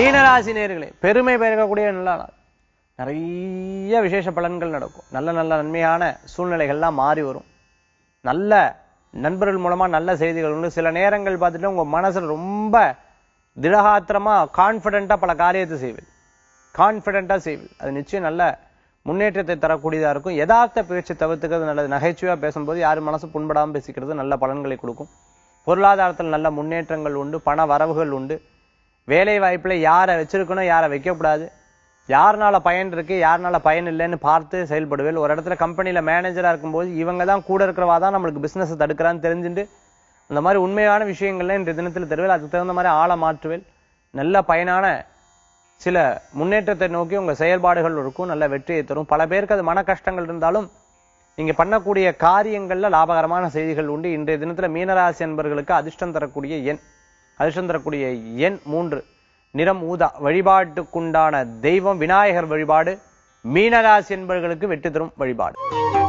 மீனராசி நேர்களே பெருமை பெருகக்கூடிய நல்ல நாள் நிறைய விசேஷ பலன்கள் நடக்கும் நல்ல நல்ல நன்மையான சூழ்நிலைகள்லாம் மாறி வரும் நல்ல நண்பர்கள் மூலமா நல்ல செய்திகள் உண்டு சில நேரங்கள் பார்த்துட்டு உங்க மனசுல ரொம்ப திடகாத்திரமா கான்பிடண்டா பல காரியத்தை செய்வேன் கான்பிடண்டா செய்வேன் அது நிச்சயம் நல்ல முன்னேற்றத்தை தரக்கூடியதா இருக்கும் யதார்த்த பேச்சு தவிர்த்துக்கிறது நல்லது நகைச்சுவையா பேசும்போது யார் மனசு புண்படாம பேசிக்கிறது நல்ல பலன்களை கொடுக்கும் பொருளாதாரத்தில் நல்ல முன்னேற்றங்கள் உண்டு பண வரவுகள் உண்டு வேலை வாய்ப்புல யாரை வச்சிருக்கணும் யாரை வைக்கக்கூடாது யாருனால பயன் இருக்கு யாருனால பயன் இல்லைன்னு பார்த்து செயல்படுவேன் ஒரு இடத்துல கம்பெனில மேனேஜரா இருக்கும்போது இவங்க தான் கூட இருக்கிறவா தான் நம்மளுக்கு பிசினஸ் தடுக்கிறான்னு தெரிஞ்சுட்டு அந்த மாதிரி உண்மையான விஷயங்கள்ல இன்றைய தினத்தில் தருவேல் அதுக்கு தகுந்த மாதிரி ஆளை மாற்றுவேல் நல்ல பயனான சில முன்னேற்றத்தை நோக்கி உங்க செயல்பாடுகள் இருக்கும் நல்ல வெற்றியை தரும் பல பேருக்கு அது மன கஷ்டங்கள் இருந்தாலும் நீங்க பண்ணக்கூடிய காரியங்கள்ல லாபகரமான செய்திகள் உண்டு இன்றைய தினத்துல மீனராசி என்பர்களுக்கு அதிர்ஷ்டம் தரக்கூடிய எண் அதிர்ஷ்டம் தரக்கூடிய எண் மூன்று நிறம் ஊதா வழிபாட்டுக்குண்டான தெய்வம் விநாயகர் வழிபாடு மீனராசி என்பவர்களுக்கு வெற்றி தரும் வழிபாடு